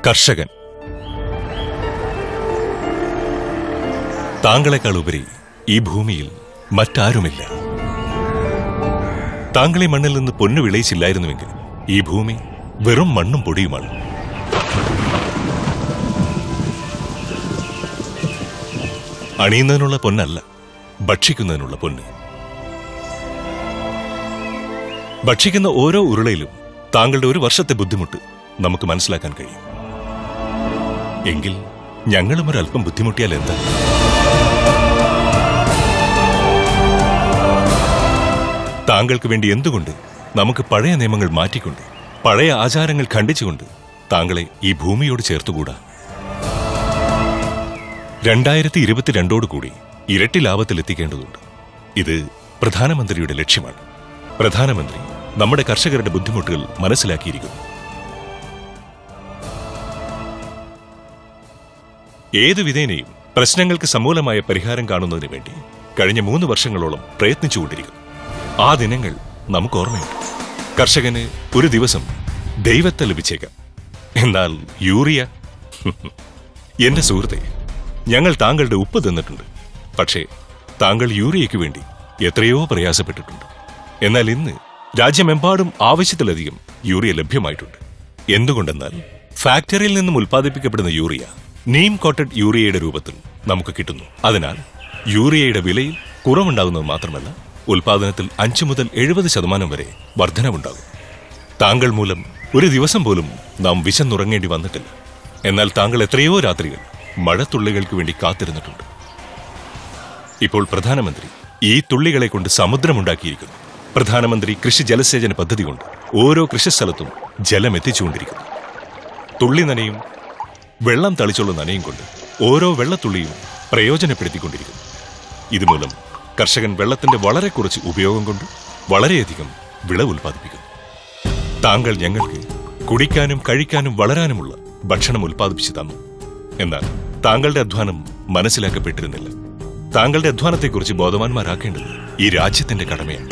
കർഷകൻ താങ്കളെക്കാൾ ഉപരി ഈ ഭൂമിയിൽ മറ്റാരുമില്ല താങ്കളെ മണ്ണിൽ നിന്ന് പൊന്നു വിളയിച്ചില്ലായിരുന്നുവെങ്കിൽ ഈ ഭൂമി വെറും മണ്ണും പൊടിയുമാണ് അണിയുന്നതിനുള്ള പൊന്നല്ല ഭക്ഷിക്കുന്നതിനുള്ള പൊന്ന് ഭക്ഷിക്കുന്ന ഓരോ ഉരുളയിലും താങ്കളുടെ ഒരു വർഷത്തെ ബുദ്ധിമുട്ട് നമുക്ക് മനസ്സിലാക്കാൻ കഴിയും എങ്കിൽ ഞങ്ങളും ഒരല്പം ബുദ്ധിമുട്ടിയാൽ എന്താ താങ്കൾക്ക് വേണ്ടി എന്തുകൊണ്ട് നമുക്ക് പഴയ നിയമങ്ങൾ മാറ്റിക്കൊണ്ട് പഴയ ആചാരങ്ങൾ ഖണ്ഡിച്ചുകൊണ്ട് താങ്കളെ ഈ ഭൂമിയോട് ചേർത്തുകൂടാ രണ്ടായിരത്തി ഇരുപത്തിരണ്ടോടുകൂടി ഇരട്ടി ലാഭത്തിലെത്തിക്കേണ്ടതുണ്ട് ഇത് പ്രധാനമന്ത്രിയുടെ ലക്ഷ്യമാണ് പ്രധാനമന്ത്രി നമ്മുടെ കർഷകരുടെ ബുദ്ധിമുട്ടുകൾ മനസ്സിലാക്കിയിരിക്കുന്നു ഏതു വിധേനയും പ്രശ്നങ്ങൾക്ക് സമൂലമായ പരിഹാരം കാണുന്നതിന് വേണ്ടി കഴിഞ്ഞ മൂന്ന് വർഷങ്ങളോളം പ്രയത്നിച്ചുകൊണ്ടിരിക്കുന്നു ആ ദിനങ്ങൾ നമുക്ക് ഓർമ്മയുണ്ട് കർഷകന് ഒരു ദിവസം ദൈവത്തെ ലഭിച്ചേക്കാം എന്നാൽ യൂറിയ എന്റെ സുഹൃത്തെ ഞങ്ങൾ താങ്കളുടെ ഉപ്പ് തിന്നിട്ടുണ്ട് പക്ഷേ താങ്കൾ യൂറിയയ്ക്ക് വേണ്ടി എത്രയോ പ്രയാസപ്പെട്ടിട്ടുണ്ട് എന്നാൽ ഇന്ന് രാജ്യമെമ്പാടും ആവശ്യത്തിലധികം യൂറിയ ലഭ്യമായിട്ടുണ്ട് എന്തുകൊണ്ടെന്നാൽ ഫാക്ടറിയിൽ നിന്നും ഉൽപ്പാദിപ്പിക്കപ്പെടുന്ന യൂറിയ നീം കോട്ടഡ് യൂറിയയുടെ രൂപത്തിൽ നമുക്ക് കിട്ടുന്നു അതിനാൽ യൂറിയയുടെ വിലയിൽ കുറവുണ്ടാകുന്നത് മാത്രമല്ല ഉൽപാദനത്തിൽ അഞ്ചു മുതൽ എഴുപത് ശതമാനം വരെ വർധനവുണ്ടാകും താങ്കൾ മൂലം ഒരു ദിവസം പോലും നാം വിശന്നുറങ്ങേണ്ടി വന്നിട്ടില്ല എന്നാൽ താങ്കൾ എത്രയോ രാത്രികൾ മഴത്തുള്ളികൾക്ക് വേണ്ടി കാത്തിരുന്നിട്ടുണ്ട് ഇപ്പോൾ പ്രധാനമന്ത്രി ഈ തുള്ളികളെ കൊണ്ട് സമുദ്രമുണ്ടാക്കിയിരിക്കുന്നു പ്രധാനമന്ത്രി കൃഷി ജലസേചന പദ്ധതി കൊണ്ട് ഓരോ കൃഷിസ്ഥലത്തും ജലം എത്തിച്ചുകൊണ്ടിരിക്കുന്നു തുള്ളി നനയും വെള്ളം തളിച്ചുള്ള നനയും കൊണ്ട് ഓരോ വെള്ളത്തുള്ളിയും പ്രയോജനപ്പെടുത്തിക്കൊണ്ടിരിക്കുന്നു ഇതുമൂലം കർഷകൻ വെള്ളത്തിന്റെ വളരെ കുറച്ച് ഉപയോഗം കൊണ്ട് വളരെയധികം വിളവ് ഉൽപ്പാദിപ്പിക്കുന്നു താങ്കൾ ഞങ്ങൾക്ക് കുടിക്കാനും കഴിക്കാനും വളരാനുമുള്ള ഭക്ഷണം ഉൽപ്പാദിപ്പിച്ചു തന്നു എന്നാൽ താങ്കളുടെ അധ്വാനം മനസ്സിലാക്കപ്പെട്ടിരുന്നില്ല താങ്കളുടെ അധ്വാനത്തെക്കുറിച്ച് ബോധവാന്മാരാക്കേണ്ടത് ഈ രാജ്യത്തിന്റെ കടമയാണ്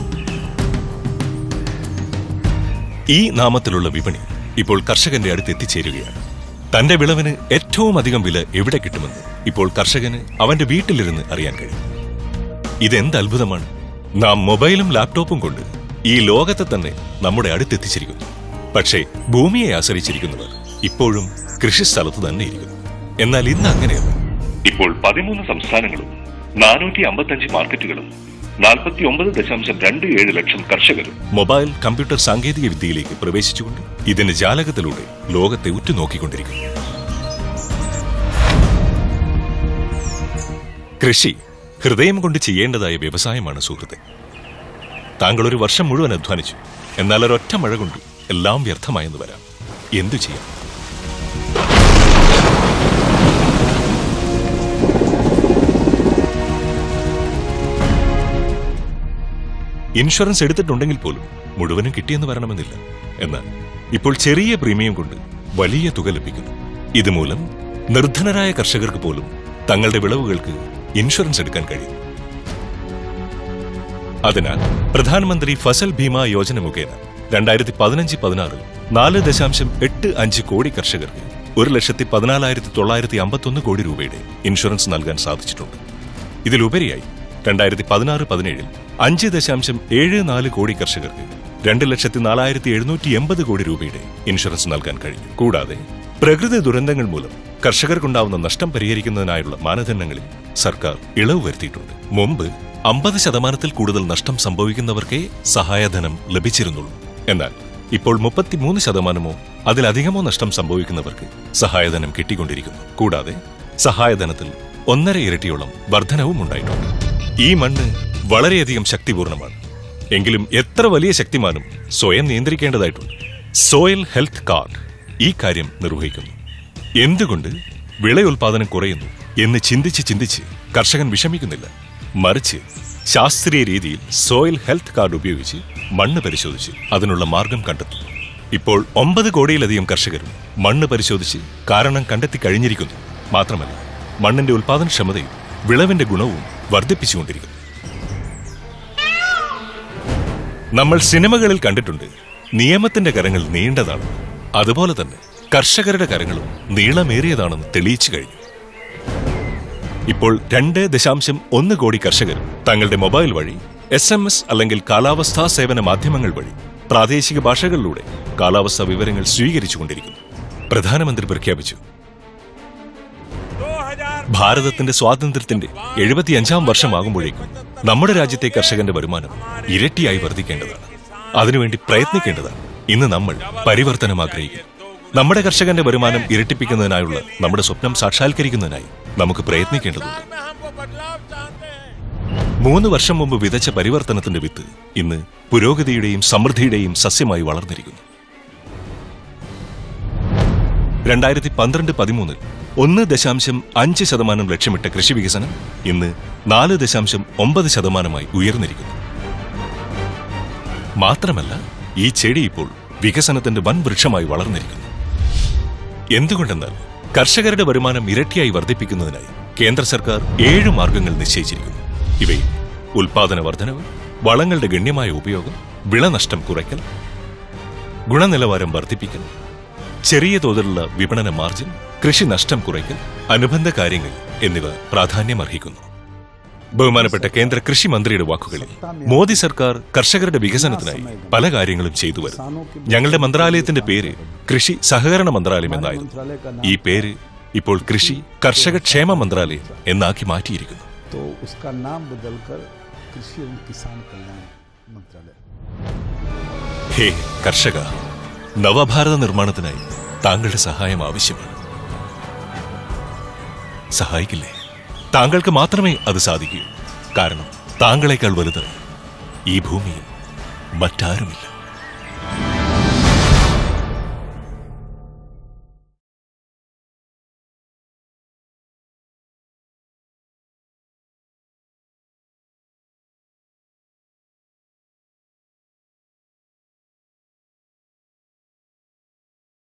ഈ നാമത്തിലുള്ള വിപണി ഇപ്പോൾ കർഷകന്റെ അടുത്ത് എത്തിച്ചേരുകയാണ് തന്റെ വിളവിന് ഏറ്റവും അധികം വില എവിടെ കിട്ടുമെന്ന് ഇപ്പോൾ കർഷകന് അവന്റെ വീട്ടിലിരുന്ന് അറിയാൻ കഴിയും ഇതെന്ത് അത്ഭുതമാണ് നാം മൊബൈലും ലാപ്ടോപ്പും കൊണ്ട് ഈ ലോകത്തെ തന്നെ നമ്മുടെ അടുത്തെത്തിച്ചിരിക്കുന്നു പക്ഷേ ഭൂമിയെ ആശ്രയിച്ചിരിക്കുന്നവർ ഇപ്പോഴും കൃഷിസ്ഥലത്ത് തന്നെ ഇരിക്കുന്നു എന്നാൽ ഇന്ന് അങ്ങനെയല്ല ഇപ്പോൾ പതിമൂന്ന് സംസ്ഥാനങ്ങളും നാനൂറ്റി അമ്പത്തഞ്ച് മാർക്കറ്റുകളും നാൽപ്പത്തി ഒമ്പത് ദശാംശം രണ്ട് ഏഴ് ലക്ഷം കർഷകരും മൊബൈൽ കമ്പ്യൂട്ടർ സാങ്കേതിക വിദ്യയിലേക്ക് പ്രവേശിച്ചുകൊണ്ട് ഇതിന്റെ ജാലകത്തിലൂടെ ലോകത്തെ ഉറ്റുനോക്കിക്കൊണ്ടിരിക്കുന്നു കൃഷി ഹൃദയം കൊണ്ട് ചെയ്യേണ്ടതായ വ്യവസായമാണ് സുഹൃത്തെ താങ്കൾ ഒരു വർഷം മുഴുവൻ അധ്വാനിച്ചു എന്നാൽ ഒരൊറ്റ മഴ കൊണ്ട് എല്ലാം വ്യർത്ഥമായെന്ന് വരാം എന്തു ചെയ്യാം ഇൻഷുറൻസ് എടുത്തിട്ടുണ്ടെങ്കിൽ പോലും മുഴുവനും കിട്ടിയെന്ന് വരണമെന്നില്ല എന്നാൽ ഇപ്പോൾ ചെറിയ പ്രീമിയം കൊണ്ട് വലിയ തുക ലഭിക്കുന്നു ഇതുമൂലം നിർധനരായ കർഷകർക്ക് പോലും തങ്ങളുടെ വിളവുകൾക്ക് ഇൻഷുറൻസ് എടുക്കാൻ കഴിയും അതിനാൽ പ്രധാനമന്ത്രി ഫസൽ ഭീമ യോജന മുഖേന രണ്ടായിരത്തി പതിനഞ്ച് പതിനാറിൽ നാല് ദശാംശം എട്ട് അഞ്ച് കോടി കർഷകർക്ക് ഒരു ലക്ഷത്തി പതിനാലായിരത്തി തൊള്ളായിരത്തി അമ്പത്തൊന്ന് കോടി രൂപയുടെ ഇൻഷുറൻസ് നൽകാൻ സാധിച്ചിട്ടുണ്ട് ഇതിലുപരിയായി രണ്ടായിരത്തി പതിനാറ് പതിനേഴിൽ അഞ്ച് ദശാംശം ഏഴ് നാല് കോടി കർഷകർക്ക് രണ്ട് ലക്ഷത്തി നാലായിരത്തി എഴുന്നൂറ്റി എൺപത് കോടി രൂപയുടെ ഇൻഷുറൻസ് നൽകാൻ കഴിഞ്ഞു കൂടാതെ പ്രകൃതി ദുരന്തങ്ങൾ മൂലം കർഷകർക്കുണ്ടാവുന്ന നഷ്ടം പരിഹരിക്കുന്നതിനായുള്ള മാനദണ്ഡങ്ങളിൽ സർക്കാർ ഇളവ് വരുത്തിയിട്ടുണ്ട് മുമ്പ് അമ്പത് ശതമാനത്തിൽ കൂടുതൽ നഷ്ടം സംഭവിക്കുന്നവർക്കേ സഹായധനം ലഭിച്ചിരുന്നുള്ളൂ എന്നാൽ ഇപ്പോൾ മുപ്പത്തിമൂന്ന് ശതമാനമോ അതിലധികമോ നഷ്ടം സംഭവിക്കുന്നവർക്ക് സഹായധനം കിട്ടിക്കൊണ്ടിരിക്കുന്നു കൂടാതെ സഹായധനത്തിൽ ഒന്നര ഇരട്ടിയോളം വർധനവും ഉണ്ടായിട്ടുണ്ട് ഈ മണ്ണ് വളരെയധികം ശക്തിപൂർണമാണ് എങ്കിലും എത്ര വലിയ ശക്തിമാനും സ്വയം നിയന്ത്രിക്കേണ്ടതായിട്ടുണ്ട് സോയിൽ ഹെൽത്ത് കാർഡ് ഈ കാര്യം നിർവഹിക്കുന്നു എന്തുകൊണ്ട് വിളയുൽപാദനം കുറയുന്നു എന്ന് ചിന്തിച്ച് ചിന്തിച്ച് കർഷകൻ വിഷമിക്കുന്നില്ല മറിച്ച് ശാസ്ത്രീയ രീതിയിൽ സോയിൽ ഹെൽത്ത് കാർഡ് ഉപയോഗിച്ച് മണ്ണ് പരിശോധിച്ച് അതിനുള്ള മാർഗം കണ്ടെത്തുന്നു ഇപ്പോൾ ഒമ്പത് കോടിയിലധികം കർഷകരും മണ്ണ് പരിശോധിച്ച് കാരണം കണ്ടെത്തി കഴിഞ്ഞിരിക്കുന്നു മാത്രമല്ല മണ്ണിന്റെ ഉൽപാദനക്ഷമതയും വിളവിന്റെ ഗുണവും വർദ്ധിപ്പിച്ചുകൊണ്ടിരിക്കുന്നു നമ്മൾ സിനിമകളിൽ കണ്ടിട്ടുണ്ട് നിയമത്തിന്റെ കരങ്ങൾ നീണ്ടതാണ് അതുപോലെ തന്നെ കർഷകരുടെ കരങ്ങളും നീളമേറിയതാണെന്ന് തെളിയിച്ചു കഴിഞ്ഞു ഇപ്പോൾ രണ്ട് ദശാംശം ഒന്ന് കോടി കർഷകർ തങ്ങളുടെ മൊബൈൽ വഴി എസ് എം എസ് അല്ലെങ്കിൽ കാലാവസ്ഥാ സേവന മാധ്യമങ്ങൾ വഴി പ്രാദേശിക ഭാഷകളിലൂടെ കാലാവസ്ഥാ വിവരങ്ങൾ സ്വീകരിച്ചുകൊണ്ടിരിക്കുന്നു പ്രധാനമന്ത്രി പ്രഖ്യാപിച്ചു ഭാരതത്തിന്റെ സ്വാതന്ത്ര്യത്തിന്റെ എഴുപത്തിയഞ്ചാം വർഷമാകുമ്പോഴേക്കും നമ്മുടെ രാജ്യത്തെ കർഷകന്റെ വരുമാനം ഇരട്ടിയായി വർദ്ധിക്കേണ്ടതാണ് അതിനുവേണ്ടി പ്രയത്നിക്കേണ്ടതാണ് ഇന്ന് നമ്മൾ പരിവർത്തനം ആഗ്രഹിക്കുന്നു നമ്മുടെ കർഷകന്റെ വരുമാനം ഇരട്ടിപ്പിക്കുന്നതിനായുള്ള നമ്മുടെ സ്വപ്നം സാക്ഷാത്കരിക്കുന്നതിനായി നമുക്ക് പ്രയത്നിക്കേണ്ടതുണ്ട് में हमको बदलाव चाहते हैं മൂന്ന് വർഷം മുമ്പ് വിതച്ച പരിവർത്തനത്തിന്റെ വിത്ത് ഇന്ന് പുരോഗതിയുടെയും സമൃദ്ധിയുടെയും സസ്യമായി വളർന്നിരിക്കുന്നു രണ്ടായിരത്തി പന്ത്രണ്ട് പതിമൂന്നിൽ ഒന്ന് ദശാംശം അഞ്ച് ശതമാനം ലക്ഷ്യമിട്ട കൃഷി വികസനം ഇന്ന് നാല് ദശാംശം ഒമ്പത് ശതമാനമായി ഉയർന്നിരിക്കുന്നു മാത്രമല്ല ഈ ചെടി ഇപ്പോൾ വികസനത്തിന്റെ വൻ വൃക്ഷമായി വളർന്നിരിക്കുന്നു എന്തുകൊണ്ടെന്നാൽ കർഷകരുടെ വരുമാനം ഇരട്ടിയായി വർദ്ധിപ്പിക്കുന്നതിനായി കേന്ദ്ര സർക്കാർ ഏഴ് മാർഗങ്ങൾ നിശ്ചയിച്ചിരിക്കുന്നു ഇവയിൽ ഉൽപാദന വർധനവ് വളങ്ങളുടെ ഗണ്യമായ ഉപയോഗം വിളനഷ്ടം കുറയ്ക്കൽ ഗുണനിലവാരം വർദ്ധിപ്പിക്കൽ ചെറിയ തോതിലുള്ള വിപണന മാർജിൻ കൃഷി നഷ്ടം കുറയ്ക്കൽ അനുബന്ധ കാര്യങ്ങൾ എന്നിവ പ്രാധാന്യമർഹിക്കുന്നു ബഹുമാനപ്പെട്ട കേന്ദ്ര കൃഷി മന്ത്രിയുടെ വാക്കുകളിൽ മോദി സർക്കാർ കർഷകരുടെ വികസനത്തിനായി പല കാര്യങ്ങളും ചെയ്തു വരുന്നു ഞങ്ങളുടെ മന്ത്രാലയത്തിന്റെ പേര് കൃഷി സഹകരണ മന്ത്രാലയം എന്നായിരുന്നു ഈ പേര് ഇപ്പോൾ കൃഷി കർഷക ക്ഷേമ മന്ത്രാലയം എന്നാക്കി മാറ്റിയിരിക്കുന്നു तो उसका नाम बदलकर कृषि एवं किसान कल्याण मंत्रालय ഹേ കർഷക നവഭാരത നിർമ്മാണത്തിനായി താങ്കളുടെ സഹായം ആവശ്യമാണ് സഹായിക്കില്ലേ താങ്കൾക്ക് മാത്രമേ അത് സാധിക്കൂ കാരണം താങ്കളെക്കാൾ വലുത് ഈ ഭൂമിയിൽ മറ്റാരുമില്ല